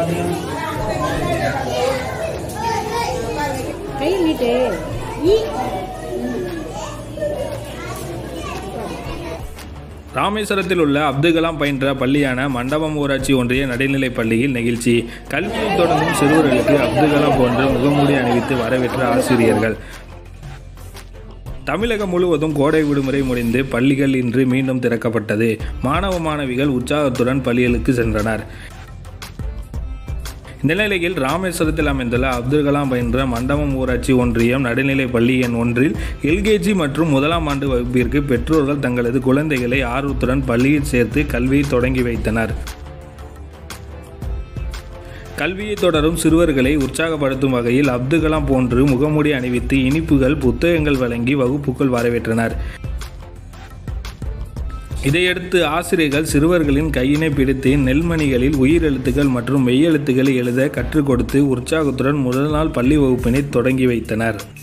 கை நீட்டு ஈ ராமேஸ்வரத்தில் உள்ள அப்துல் கலாம் பயின்ற பள்ளியான மண்டபம் ஊராட்சி ஒன்றிய நடுநிலைப் பள்ளியில் நிகழ்ச்சி கல்வியை தொடங்கும் சிறுவர்களுக்கு அப்துல் கலாம் போன்ற முகமூடி அணிவித்து வரவேற்ற ஆசிரியர்கள் தமிழகம் முழுவதும் கோடை விடுமுறை முடிந்து பள்ளிகள் இன்று மீண்டும் திறக்கப்பட்டது மாணவ மாணவிகள் உற்சாகத்துடன் பள்ளிகளுக்கு சென்றனர் இந்த நிலையில் ராமேஸ்வரத்தில் அமைந்துள்ள அப்துல் கலாம் பயின்ற மண்டபம் ஊராட்சி ஒன்றியம் நடுநிலைப் பள்ளி எண் ஒன்றில் எல்கேஜி மற்றும் முதலாம் ஆண்டு வகுப்பிற்கு பெற்றோர்கள் தங்களது குழந்தைகளை ஆர்வத்துடன் பள்ளியில் சேர்த்து கல்வியை தொடங்கி வைத்தனர் கல்வியை தொடரும் சிறுவர்களை உற்சாகப்படுத்தும் வகையில் அப்துல் கலாம் போன்று முகமூடி அணிவித்து இனிப்புகள் புத்தகங்கள் வழங்கி வகுப்புக்குள் வரவேற்றனர் இதையடுத்து ஆசிரியர்கள் சிறுவர்களின் கையினை பிடித்து நெல்மணிகளில் உயிரெழுத்துக்கள் மற்றும் மெய்யெழுத்துக்களை எழுத கற்றுக் கொடுத்து உற்சாகத்துடன் முதல் நாள் பள்ளி வகுப்பினை தொடங்கி வைத்தனர்